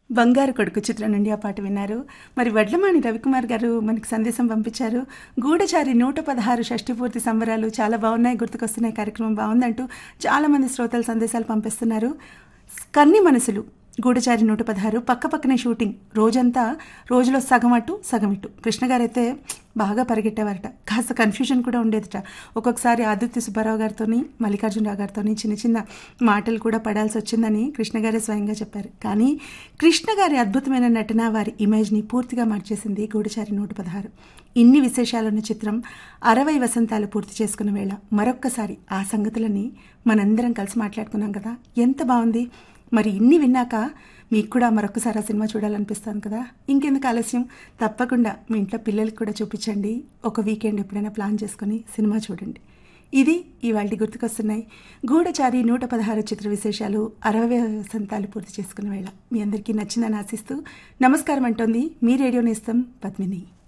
బంగారు కొడుకు చిత్రం నుండి ఆ పాట విన్నారు మరి వడ్లమాణి రవికుమార్ గారు మనకి సందేశం పంపించారు గూఢచారి నూట పదహారు షష్ఠి పూర్తి సంబరాలు చాలా బాగున్నాయి గుర్తుకొస్తున్నాయి కార్యక్రమం బాగుందంటూ చాలామంది శ్రోతలు సందేశాలు పంపిస్తున్నారు కన్ని మనసులు గూఢచారి నూట పదహారు పక్క పక్కనే షూటింగ్ రోజంతా రోజులో సగం అటు సగం ఇటు కృష్ణ గారైతే బాగా పరిగెట్టేవారట కాస్త కన్ఫ్యూజన్ కూడా ఉండేదిట ఒక్కొక్కసారి ఆదిత్య సుబ్బారావు గారితో మల్లికార్జునరావు గారితో చిన్న చిన్న మాటలు కూడా పడాల్సి వచ్చిందని కృష్ణ గారే స్వయంగా చెప్పారు కానీ కృష్ణ గారి అద్భుతమైన నటన వారి ఇమేజ్ని పూర్తిగా మార్చేసింది గూఢచారి నూట పదహారు ఇన్ని విశేషాలున్న చిత్రం అరవై వసంతాలు పూర్తి చేసుకున్న వేళ మరొక్కసారి ఆ సంగతులని మనందరం కలిసి మాట్లాడుకున్నాం కదా ఎంత బాగుంది మరి ఇన్ని విన్నాక మీకు కూడా మరొకసారి ఆ సినిమా చూడాలనిపిస్తాను కదా ఇంకెందుకు ఆలస్యం తప్పకుండా మీ ఇంట్లో పిల్లలకి కూడా చూపించండి ఒక వీకెండ్ ఎప్పుడైనా ప్లాన్ చేసుకొని సినిమా చూడండి ఇది ఇవాళ గుర్తుకొస్తున్నాయి గూఢచారి నూట పదహారు చిత్ర విశేషాలు అరవై వసంతాలు పూర్తి చేసుకున్న వేళ మీ అందరికీ నచ్చిందని ఆశిస్తూ నమస్కారం అంటోంది మీ రేడియో నేస్తం పద్మిని